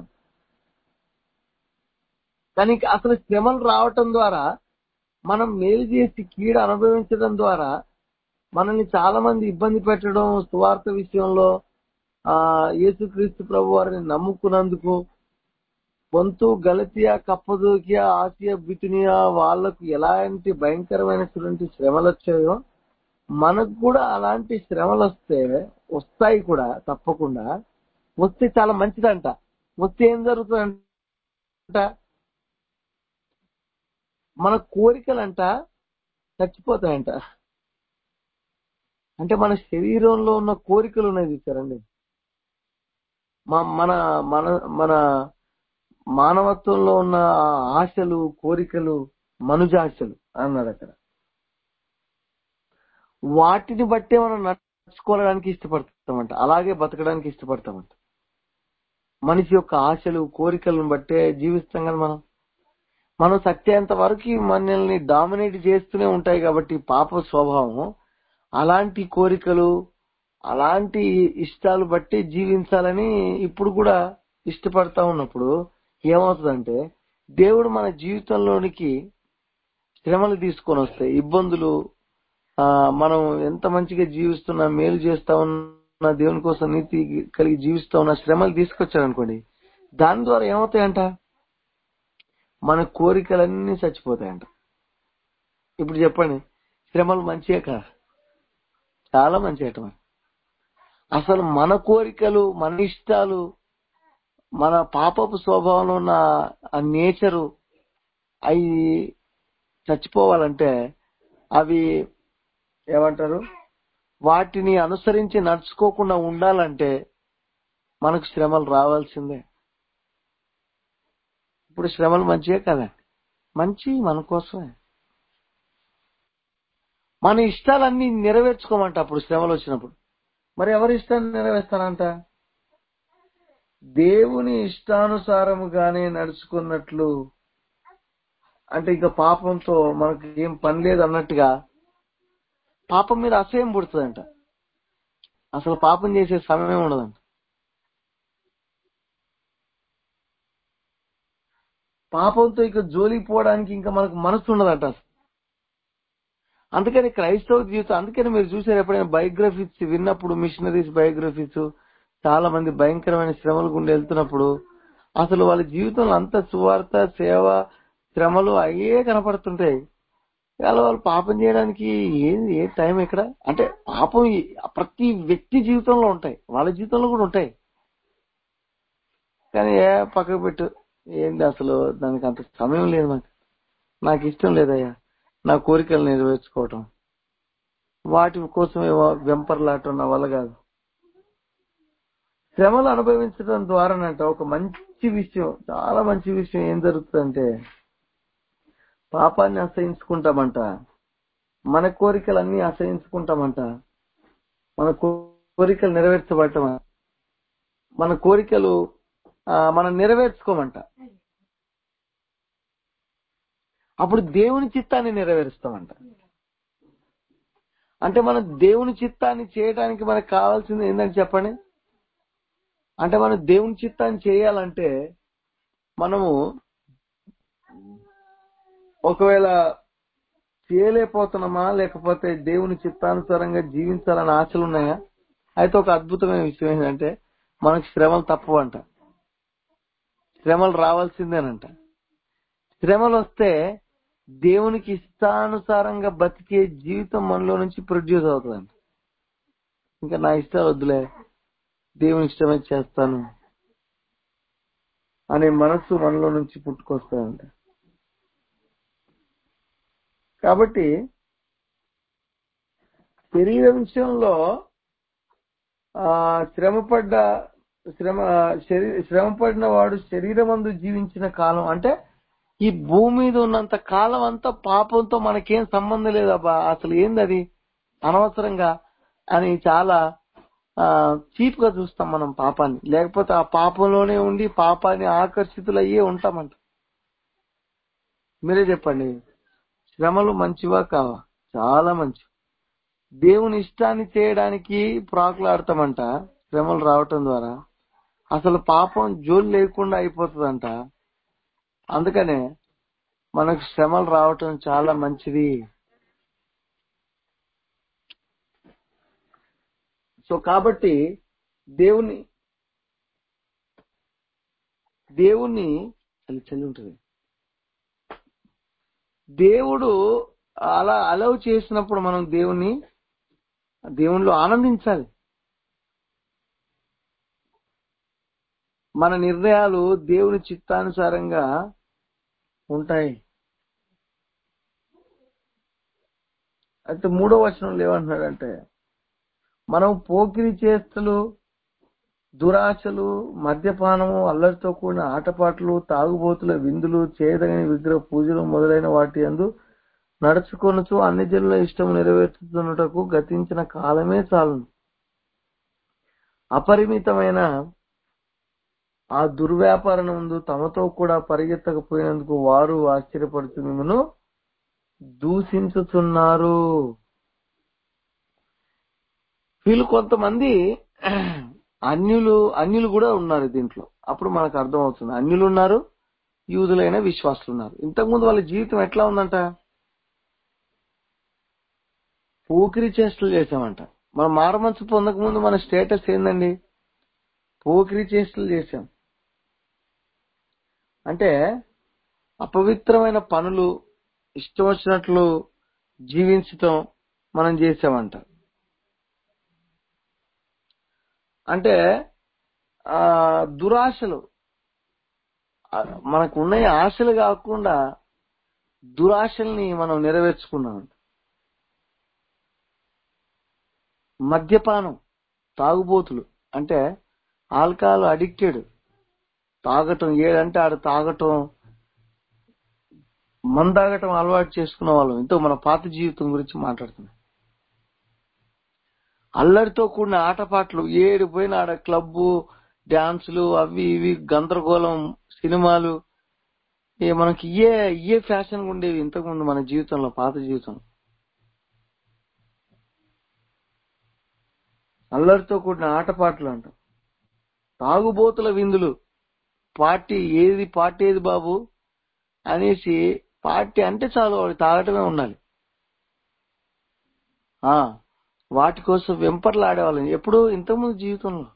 కానీ అసలు శ్రమలు రావటం ద్వారా మనం మేలు చేసి కీడ అనుభవించడం ద్వారా మనల్ని చాలా మంది ఇబ్బంది పెట్టడం సువార్త విషయంలో ఆ యేసుక్రీస్తు ప్రభు వారిని నమ్ముకున్నందుకు పొంతు గలతియా కప్పదోకియా ఆసియా బితునియా వాళ్లకు ఎలాంటి భయంకరమైనటువంటి శ్రమలు వచ్చాయో మనకు కూడా అలాంటి శ్రమలు వస్తే వస్తాయి కూడా తప్పకుండా వస్తే చాలా మంచిదంట వస్తే ఏం జరుగుతుందంట మన కోరికలంట చచ్చిపోతాయంట అంటే మన శరీరంలో ఉన్న కోరికలు ఉన్నాయి చూసారండి మ- మన మన మన మానవత్వంలో ఉన్న ఆ ఆశలు కోరికలు మనుజాశలు అన్నాడు అక్కడ వాటిని బట్టే మనం నడుచుకోవడానికి ఇష్టపడతామంట అలాగే బతకడానికి ఇష్టపడతామంట మనిషి యొక్క ఆశలు కోరికలను బట్టే జీవిస్తాం కదా మనం మనం సత్యంత వరకు మనల్ని డామినేట్ చేస్తూనే ఉంటాయి కాబట్టి పాప స్వభావం అలాంటి కోరికలు అలాంటి ఇష్టాలు బట్టి జీవించాలని ఇప్పుడు కూడా ఇష్టపడతా ఉన్నప్పుడు ఏమవుతుందంటే దేవుడు మన జీవితంలోనికి శ్రమలు తీసుకొని వస్తాయి ఇబ్బందులు ఆ మనం ఎంత మంచిగా జీవిస్తున్నా మేలు చేస్తా ఉన్న దేవుని కోసం నీతి కలిగి జీవిస్తా ఉన్న శ్రమలు తీసుకొచ్చాడు అనుకోండి దాని ద్వారా ఏమవుతాయంట మన కోరికలన్నీ చచ్చిపోతాయంట ఇప్పుడు చెప్పండి శ్రమలు మంచియే కదా చాలా మంచియట మరి అసలు మన కోరికలు మన ఇష్టాలు మన పాపపు స్వభావంలో ఉన్న ఆ నేచరు అవి చచ్చిపోవాలంటే అవి ఏమంటారు వాటిని అనుసరించి నడుచుకోకుండా ఉండాలంటే మనకు శ్రమలు రావాల్సిందే ఇప్పుడు శ్రమలు మంచివే కదా మంచి మన కోసమే మన ఇష్టాలన్నీ నెరవేర్చుకోమంట అప్పుడు శ్రమలు వచ్చినప్పుడు మరి ఎవరి ఇష్టాన్ని నెరవేర్స్తానంట దేవుని ఇష్టానుసారముగానే నడుచుకున్నట్లు అంటే ఇంకా పాపంతో మనకి ఏం పని లేదు అన్నట్టుగా పాపం మీద అసహ్యం పుడుతుందంట అసలు పాపం చేసే సమయం ఉండదంట పాపంతో ఇక జోలికి పోవడానికి ఇంకా మనకు మనసు ఉండదంట అసలు. అందుకని క్రైస్తవ జీవితం అందుకని మీరు చూసారు ఎప్పుడైనా బయోగ్రఫీస్ విన్నప్పుడు మిషనరీస్ బయోగ్రఫీస్ చాలా మంది భయంకరమైన శ్రమలు గుండా వెళ్తున్నప్పుడు అసలు వాళ్ళ జీవితంలో అంత సువార్త సేవ శ్రమలు అయ్యే కనపడుతుంటాయి ఇవాళ వాళ్ళు పాపం చేయడానికి ఏంది ఏ టైం ఇక్కడ అంటే పాపం ఈ- ప్రతి వ్యక్తి జీవితంలో ఉంటాయి వాళ్ళ జీవితంలో కూడా ఉంటాయి కానీ ఏ పక్కకు పెట్టు ఏంది అసలు దానికి అంత సమయం లేదు నాకు నాకు ఇష్టం లేదయ్యా నా కోరికలు నెరవేర్చుకోవటం వాటి కోసం ఏవో వెంపర్లాటం నా వల్ల కాదు శ్రమలు అనుభవించడం ద్వారానంట ఒక మంచి విషయం చాలా మంచి విషయం ఏం జరుగుతుందంటే పాపాన్ని అసహించుకుంటామంట మన కోరికలన్నీ అసహించుకుంటామంట మన కోరికలు నెరవేర్చబడటం మన కోరికలు ఆ, మనం నెరవేర్చుకోమంట అప్పుడు దేవుని చిత్తాన్ని నెరవేరుస్తామంట అంటే మనం దేవుని చిత్తాన్ని చేయడానికి మనకు కావాల్సింది ఏంటంటే చెప్పండి అంటే మనం దేవుని చిత్తాన్ని చేయాలంటే మనము ఒకవేళ చేయలేకపోతున్నామా లేకపోతే దేవుని చిత్తానుసారంగా జీవించాలని ఆశలు ఉన్నాయా అయితే ఒక అద్భుతమైన విషయం ఏంటంటే మనకు శ్రమలు తప్పవంట శ్రమలు రావాల్సిందేనంట శ్రమలు వస్తే దేవునికి ఇష్టానుసారంగా బతికే జీవితం మనలో నుంచి ప్రొడ్యూస్ అవుతుందంట ఇంకా నా ఇష్టాలు వద్దులే దేవుని ఇష్టమే చేస్తాను అనే మనస్సు మనలో నుంచి పుట్టుకొస్తాయంట కాబట్టి శరీర విషయంలో ఆ శ్రమపడ్డ శ్రమ శరీ- శ్రమపడిన వాడు శరీరమందు జీవించిన కాలం అంటే ఈ భూమి మీద ఉన్నంత కాలం అంతా పాపంతో మనకేం సంబంధం లేదబ్బా అసలు ఏంది అది అనవసరంగా అని చాలా చీప్ గా చూస్తాం మనం పాపాన్ని లేకపోతే ఆ పాపంలోనే ఉండి పాపాన్ని ఆకర్షితులయ్యే ఉంటామంట మీరే చెప్పండి శ్రమలు మంచివా కావా చాలా మంచి దేవుని ఇష్టాన్ని చేయడానికి ప్రాకులాడతామంట శ్రమలు రావటం ద్వారా అసలు పాపం జోలు లేకుండా అయిపోతుందంట అందుకనే మనకు శ్రమలు రావటం చాలా మంచిది సో కాబట్టి దేవుని దేవుణ్ణి చలి చలి ఉంటుంది దేవుడు అలా అలవ్ చేసినప్పుడు మనం దేవుణ్ణి దేవునిలో ఆనందించాలి మన నిర్ణయాలు దేవుని చిత్తానుసారంగా ఉంటాయి అయితే మూడో వచనంలో ఏమంటున్నాడంటే మనం పోకిరి చేష్టలు దురాశలు మద్యపానము అల్లరితో కూడిన ఆటపాటలు తాగుబోతుల విందులు చేయదగిన విగ్రహ పూజలు మొదలైన వాటి అందు నడుచుకొనుచు అన్ని జనుల ఇష్టం నెరవేర్చుతున్నటకు గతించిన కాలమే చాలును అపరిమితమైన ఆ దుర్వ్యాపారం ముందు తమతో కూడా పరిగెత్తకపోయినందుకు వారు ఆశ్చర్యపడుతూ మిమ్మను దూషించుతున్నారు వీళ్ళు కొంతమంది అన్యులు అన్యులు కూడా ఉన్నారు దీంట్లో అప్పుడు మనకు అర్థం అవుతుంది అన్యులు ఉన్నారు యూదులైన విశ్వాసులు ఉన్నారు ఇంతకుముందు వాళ్ళ జీవితం ఎట్లా ఉందంట పోకిరి చేష్టలు చేసామంట మనం మారమనసు పొందక ముందు మన స్టేటస్ ఏందండి పోకిరి చేష్టలు చేశాం అంటే అపవిత్రమైన పనులు ఇష్టం వచ్చినట్లు జీవించటం మనం చేసామంట అంటే ఆ దురాశలు ఆ, మనకు ఉన్న ఆశలు కాకుండా దురాశల్ని మనం నెరవేర్చుకున్నాం మద్యపానం తాగుబోతులు అంటే ఆల్కహాల్ అడిక్టెడ్ తాగటం ఏడంటే ఆడ తాగటం మందాగటం అలవాటు చేసుకున్న వాళ్ళం ఎంతో మన పాత జీవితం గురించి మాట్లాడుతున్నాం అల్లరితో కూడిన ఆటపాటలు ఏడు పోయిన ఆడ క్లబ్బు డాన్సులు అవి ఇవి గందరగోళం సినిమాలు ఏ మనకి ఇయే ఇయే ఫ్యాషన్ ఉండేవి ఇంతకుముందు మన జీవితంలో పాత జీవితం అల్లరితో కూడిన ఆటపాటలు అంట తాగుబోతుల విందులు పార్టీ ఏది పార్టీ ఏది బాబు అనేసి పార్టీ అంటే చాలు వాడు తాగటమే ఉండాలి ఆ వాటి కోసం వెంపర్లాడేవాళ్ళం ఎప్పుడు ఇంతకుముందు జీవితంలో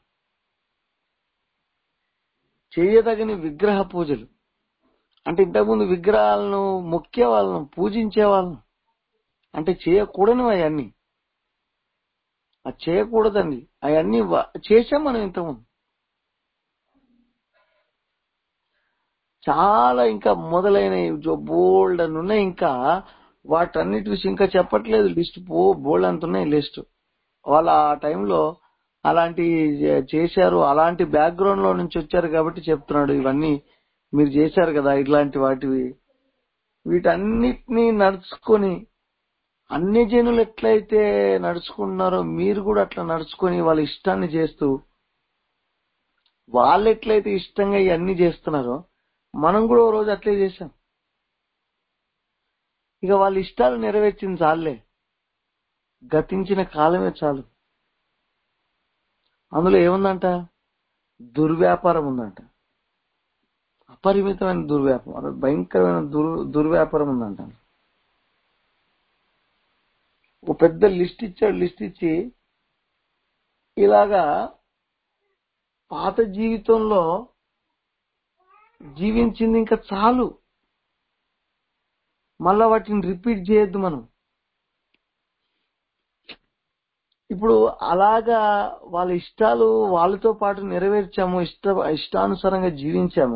చేయదగని విగ్రహ పూజలు అంటే ఇంతకుముందు విగ్రహాలను మొక్కే వాళ్ళను పూజించే వాళ్ళను అంటే చేయకూడనివి అవన్నీ అది చేయకూడదండి అవన్నీ వ- చేసాం మనం ఇంతకుముందు చాలా ఇంకా మొదలైనవి బోల్డ్ అని ఉన్నాయి ఇంకా వాటన్నిటి విషయం ఇంకా చెప్పట్లేదు లిస్ట్ పో బోల్డ్ అంత ఉన్నాయి లిస్ట్ వాళ్ళ ఆ టైంలో అలాంటి చే- చేశారు అలాంటి బ్యాక్గ్రౌండ్ లో నుంచి వచ్చారు కాబట్టి చెప్తున్నాడు ఇవన్నీ మీరు చేశారు కదా ఇట్లాంటి వాటివి వీటన్నిటినీ నడుచుకొని అన్ని జనులు ఎట్లయితే నడుచుకుంటున్నారో మీరు కూడా అట్లా నడుచుకొని వాళ్ళ ఇష్టాన్ని చేస్తూ వాళ్ళు ఎట్లయితే ఇష్టంగా ఇవన్నీ చేస్తున్నారో మనం కూడా ఓ రోజు అట్లే చేశాం ఇక వాళ్ళ ఇష్టాలు నెరవేర్చింది చాలే గతించిన కాలమే చాలు అందులో ఏముందంట దుర్వ్యాపారం ఉందంట అపరిమితమైన దుర్వ్యాపారం అది భయంకరమైన దుర్ దుర్వ్యాపారం ఉందంట ఒక పెద్ద లిస్ట్ ఇచ్చాడు లిస్ట్ ఇచ్చి ఇలాగా పాత జీవితంలో జీవించింది ఇంకా చాలు మళ్ళా వాటిని రిపీట్ చేయొద్దు మనం ఇప్పుడు అలాగా వాళ్ళ ఇష్టాలు వాళ్ళతో పాటు నెరవేర్చాము ఇష్ట ఇష్టానుసారంగా జీవించాము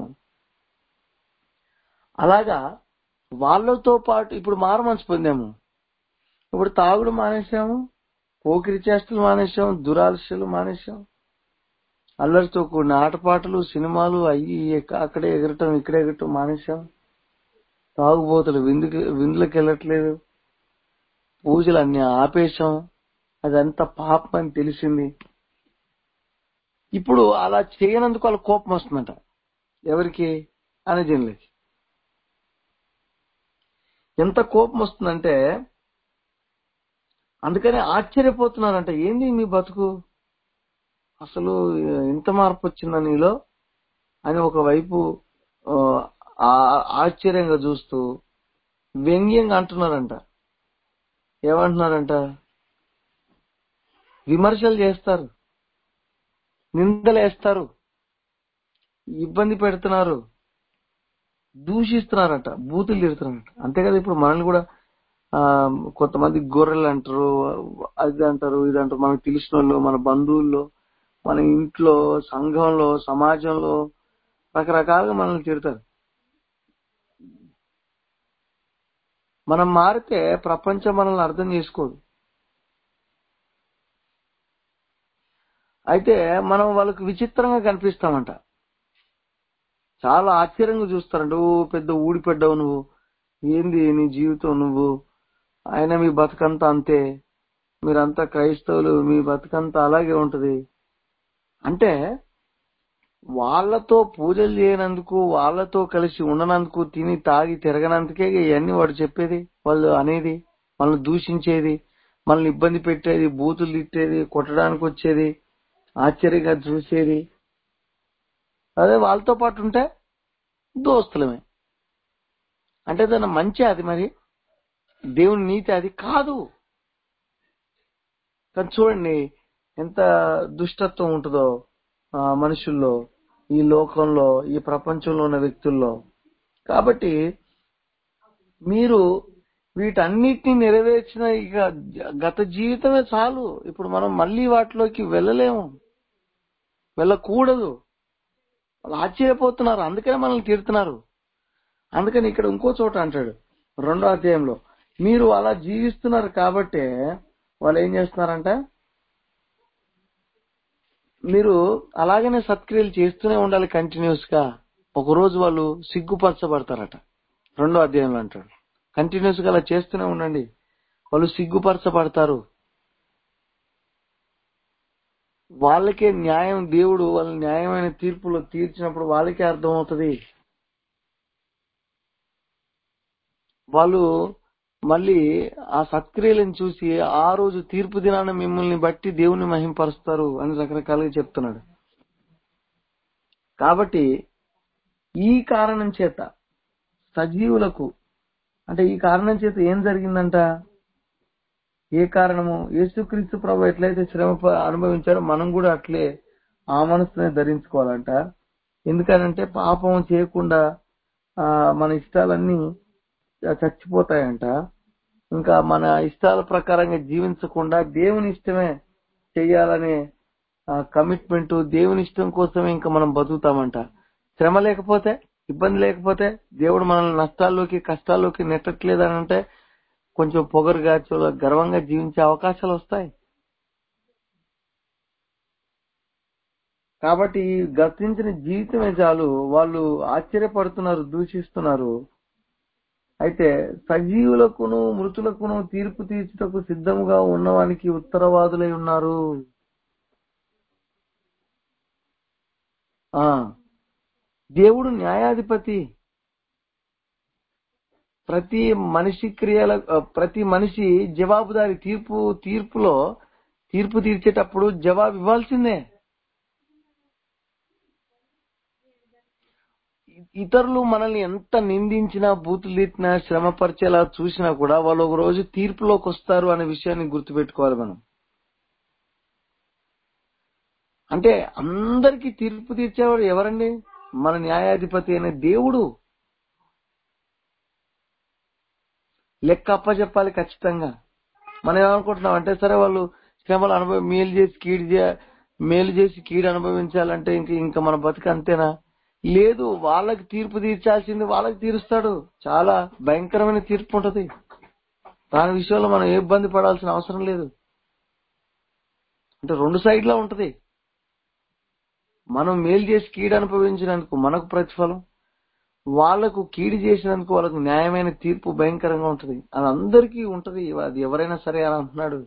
అలాగా వాళ్ళతో పాటు ఇప్పుడు మారమనిసి పొందాము ఇప్పుడు తాగుడు మానేశాము పోకిరి చేష్టలు మానేశాము దురాలస్యలు మానేశాము అల్లరితో కూడిన ఆటపాటలు సినిమాలు అయ్యి ఎక్క- అక్కడే ఎగరటం ఇక్కడే ఎగరటం మానేశాం తాగుబోతులు విందుకి విందులకు వెళ్ళట్లేదు పూజలు అన్ని ఆపేశాం అదంతా పాపం అని తెలిసింది ఇప్పుడు అలా చేయనందుకు వాళ్ళ కోపం వస్తుందంట ఎవరికి అనజనులకి ఎంత కోపం వస్తుందంటే అందుకని ఆశ్చర్యపోతున్నారంట ఏంది మీ బతుకు అసలు ఇంత మార్పు వచ్చిందా నీలో అని ఒకవైపు ఆ, ఆ- ఆశ్చర్యంగా చూస్తూ వ్యంగ్యంగా అంటున్నారంట ఏమంటున్నారంట విమర్శలు చేస్తారు నిందలేస్తారు ఇబ్బంది పెడుతున్నారు దూషిస్తున్నారంట బూతులు తిడుతున్నారంట అంతే కదా ఇప్పుడు మనల్ని కూడా ఆ కొంతమంది గొర్రెలు అంటారు అది అంటారు ఇది అంటారు మనకు తెలిసిన వాళ్ళు మన బంధువుల్లో మన ఇంట్లో సంఘంలో సమాజంలో రకరకాలుగా మనల్ని తిడతారు మనం మారితే ప్రపంచం మనల్ని అర్థం చేసుకోదు అయితే మనం వాళ్ళకి విచిత్రంగా కనిపిస్తామంట చాలా ఆశ్చర్యంగా చూస్తారంట ఓ పెద్ద ఊడిపెడ్డావు నువ్వు ఏంది నీ జీవితం నువ్వు ఆయన మీ బతుకంతా అంతే మీరంతా క్రైస్తవులు మీ బతుకంతా అలాగే ఉంటది అంటే వాళ్ళతో పూజలు చేయనందుకు వాళ్ళతో కలిసి ఉండనందుకు తిని తాగి తిరగనందుకే ఇవన్నీ వాడు చెప్పేది వాళ్ళు అనేది మనల్ని దూషించేది మనల్ని ఇబ్బంది పెట్టేది బూతులు తిట్టేది కొట్టడానికి వచ్చేది ఆశ్చర్యంగా చూసేది అదే వాళ్ళతో పాటు ఉంటే దోస్తులమే అంటే దాని మంచి అది మరి దేవుని నీతి అది కాదు కానీ చూడండి ఎంత దుష్టత్వం ఉంటుందో ఆ మనుషుల్లో ఈ లోకంలో ఈ ప్రపంచంలో ఉన్న వ్యక్తుల్లో కాబట్టి మీరు వీటన్నిటిని నెరవేర్చిన ఇక గత జీవితమే చాలు ఇప్పుడు మనం మళ్ళీ వాటిలోకి వెళ్ళలేము వెళ్ళకూడదు వాళ్ళు ఆశ్చర్యపోతున్నారు అందుకనే మనల్ని తిడుతున్నారు అందుకని ఇక్కడ ఇంకో చోట అంటాడు రెండో అధ్యాయంలో మీరు అలా జీవిస్తున్నారు కాబట్టే వాళ్ళు ఏం చేస్తున్నారంట మీరు అలాగనే సత్క్రియలు చేస్తూనే ఉండాలి కంటిన్యూస్ గా ఒక రోజు వాళ్ళు సిగ్గుపరచబడతారట రెండో అధ్యాయంలో అంటాడు కంటిన్యూస్ గా అలా చేస్తూనే ఉండండి వాళ్ళు సిగ్గుపరచబడతారు వాళ్ళకే న్యాయం దేవుడు వాళ్ళ న్యాయమైన తీర్పులో తీర్చినప్పుడు వాళ్ళకే అర్థమవుతుంది వాళ్ళు మళ్ళీ ఆ సత్క్రియలను చూసి ఆ రోజు తీర్పు దినాన మిమ్మల్ని బట్టి దేవుని మహింపరుస్తారు అని రకరకాలుగా చెప్తున్నాడు కాబట్టి ఈ కారణం చేత సజీవులకు అంటే ఈ కారణం చేత ఏం జరిగిందంట ఏ కారణము యేసుక్రీస్తు ప్రభు ఎట్లయితే శ్రమ ప- అనుభవించాడో మనం కూడా అట్లే ఆ మనసునే ధరించుకోవాలంట ఎందుకనంటే పాపం చేయకుండా ఆ మన ఇష్టాలన్నీ చచ్చిపోతాయంట ఇంకా మన ఇష్టాల ప్రకారంగా జీవించకుండా దేవుని ఇష్టమే చెయ్యాలనే కమిట్మెంట్ దేవుని ఇష్టం కోసమే ఇంకా మనం బతుకుతామంట శ్రమ లేకపోతే ఇబ్బంది లేకపోతే దేవుడు మనల్ని నష్టాల్లోకి కష్టాల్లోకి నెట్టట్లేదని అంటే కొంచెం పొగరుగా చాలా గర్వంగా జీవించే అవకాశాలు వస్తాయి కాబట్టి ఈ గతించిన జీవితమే చాలు వాళ్ళు ఆశ్చర్యపడుతున్నారు దూషిస్తున్నారు అయితే సజీవులకును మృతులకును తీర్పు తీర్చుటకు సిద్ధముగా ఉన్నవానికి ఉత్తరవాదులై ఉన్నారు ఆ దేవుడు న్యాయాధిపతి ప్రతి మనిషి క్రియల ప్రతి మనిషి జవాబుదారి తీర్పు తీర్పులో తీర్పు తీర్చేటప్పుడు జవాబు ఇవ్వాల్సిందే ఇతరులు మనల్ని ఎంత నిందించినా బూతులు తిట్టినా శ్రమపరిచేలా చూసినా కూడా వాళ్ళు ఒక రోజు తీర్పులోకి వస్తారు అనే విషయాన్ని గుర్తుపెట్టుకోవాలి మనం అంటే అందరికీ తీర్పు తీర్చేవాడు ఎవరండి మన న్యాయాధిపతి అనే దేవుడు లెక్క అప్పచెప్పాలి ఖచ్చితంగా మనం ఏమనుకుంటున్నాం అంటే సరే వాళ్ళు శ్రమలు అనుభవ మేలు చేసి కీడు చే మేలు చేసి కీడు అనుభవించాలంటే ఇంక ఇంకా మన బతుకు అంతేనా లేదు వాళ్ళకి తీర్పు తీర్చాల్సింది వాళ్ళకి తీరుస్తాడు చాలా భయంకరమైన తీర్పు ఉంటది దాని విషయంలో మనం ఏ ఇబ్బంది పడాల్సిన అవసరం లేదు అంటే రెండు సైడ్లా ఉంటది మనం మేలు చేసి కీడు అనుభవించినందుకు మనకు ప్రతిఫలం వాళ్లకు కీడు చేసినందుకు వాళ్ళకు న్యాయమైన తీర్పు భయంకరంగా ఉంటది అది అందరికీ ఉంటది అది ఎవరైనా సరే అని అంటున్నాడు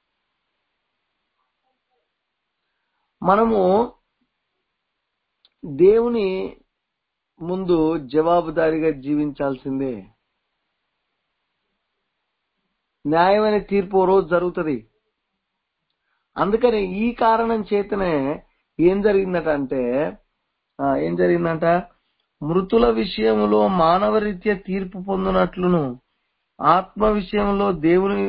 మనము దేవుని ముందు జవాబుదారీగా జీవించాల్సిందే న్యాయమైన తీర్పు ఓ రోజు జరుగుతుంది అందుకని ఈ కారణం చేతనే ఏం జరిగిందట అంటే ఆ, ఏం జరిగిందంట మృతుల విషయంలో మానవ రీత్యా తీర్పు పొందినట్లును ఆత్మ విషయంలో దేవుని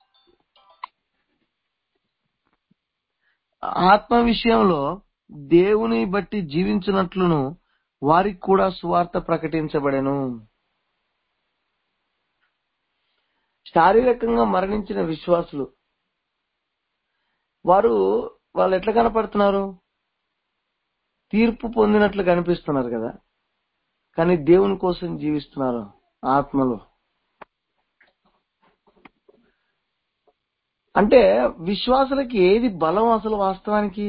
ఆత్మ విషయంలో దేవుని బట్టి జీవించినట్లును వారికి కూడా సువార్త ప్రకటించబడెను శారీరకంగా మరణించిన విశ్వాసులు వారు వాళ్ళు ఎట్లా కనపడుతున్నారు తీర్పు పొందినట్లు కనిపిస్తున్నారు కదా కానీ దేవుని కోసం జీవిస్తున్నారు ఆత్మలో అంటే విశ్వాసులకి ఏది బలం అసలు వాస్తవానికి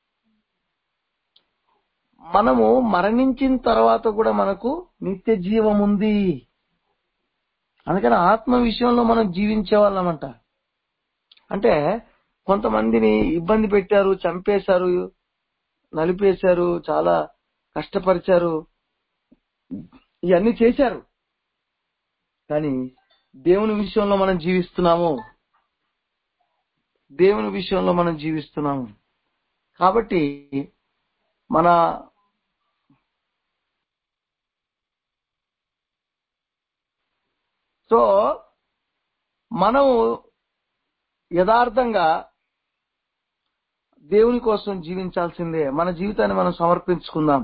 మనము మరణించిన తర్వాత కూడా మనకు నిత్య జీవం ఉంది అందుకని ఆత్మ విషయంలో మనం జీవించే వాళ్ళమంట అంటే కొంతమందిని ఇబ్బంది పెట్టారు చంపేశారు నలిపేశారు చాలా కష్టపరిచారు ఇవన్నీ చేశారు కానీ దేవుని విషయంలో మనం జీవిస్తున్నాము దేవుని విషయంలో మనం జీవిస్తున్నాము కాబట్టి మన సో మనం యథార్థంగా దేవుని కోసం జీవించాల్సిందే మన జీవితాన్ని మనం సమర్పించుకుందాం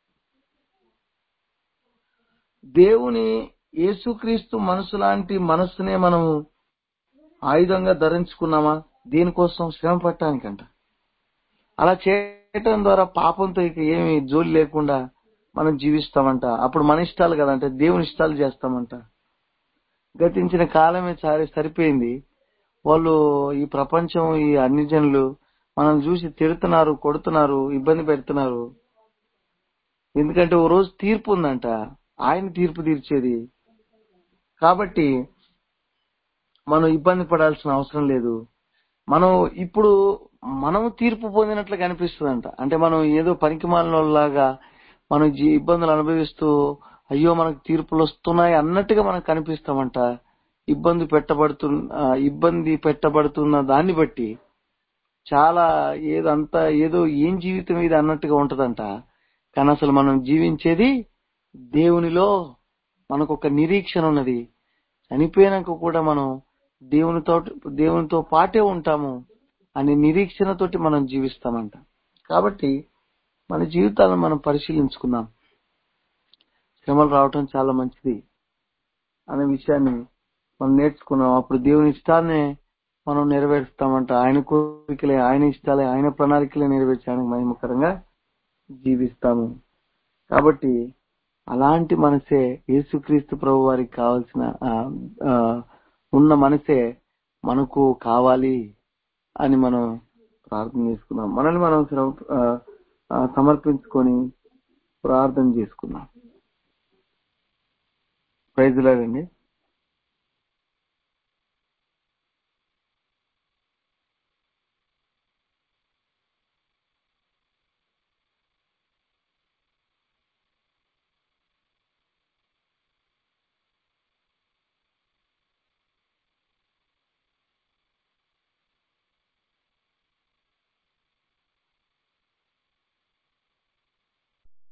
దేవుని యేసుక్రీస్తు మనసు లాంటి మనస్సునే మనము ఆయుధంగా ధరించుకున్నామా దేనికోసం శ్రమ పట్టడానికంట అలా చేయటం ద్వారా పాపంతో ఇక ఏమి జోలి లేకుండా మనం జీవిస్తామంట అప్పుడు మన ఇష్టాలు కదంటే దేవుని ఇష్టాలు చేస్తామంట గతించిన కాలమే సరి సరిపోయింది వాళ్ళు ఈ ప్రపంచం ఈ అన్ని జనులు మనం చూసి తిడుతున్నారు కొడుతున్నారు ఇబ్బంది పెడుతున్నారు ఎందుకంటే ఓ రోజు తీర్పు ఉందంట ఆయన తీర్పు తీర్చేది కాబట్టి మనం ఇబ్బంది పడాల్సిన అవసరం లేదు మనం ఇప్పుడు మనం తీర్పు పొందినట్లు కనిపిస్తుందంట అంటే మనం ఏదో పనికి లాగా మనం జీ- ఇబ్బందులు అనుభవిస్తూ అయ్యో మనకు తీర్పులు వస్తున్నాయి అన్నట్టుగా మనకు కనిపిస్తామంట ఇబ్బంది పెట్టబడుతు ఆ, ఇబ్బంది పెట్టబడుతున్న దాన్ని బట్టి చాలా ఏదంతా ఏదో ఏం జీవితం ఇది అన్నట్టుగా ఉంటదంట కానీ అసలు మనం జీవించేది దేవునిలో మనకు ఒక నిరీక్షణ ఉన్నది చనిపోయినాక కూడా మనం దేవునితో దేవునితో పాటే ఉంటాము అనే నిరీక్షణతోటి మనం జీవిస్తామంట కాబట్టి మన జీవితాలను మనం పరిశీలించుకుందాం శ్రమలు రావటం చాలా మంచిది అనే విషయాన్ని మనం నేర్చుకున్నాం అప్పుడు దేవుని ఇష్టాన్ని మనం నెరవేరుస్తామంట ఆయన కోరికలే ఆయన ఇష్టాలే ఆయన ప్రణాళికలే నెరవేర్చి ఆయనకు మహిమకరంగా జీవిస్తాము కాబట్టి అలాంటి మనసే యేసుక్రీస్తు ప్రభు వారికి కావాల్సిన ఆ, ఆ, ఉన్న మనసే మనకు కావాలి అని మనం ప్రార్థన చేసుకున్నాం మనల్ని మనం శ్రమ ఆ, ఆ, సమర్పించుకొని ప్రార్థన చేసుకుందాం ప్రైజ్ లాగండి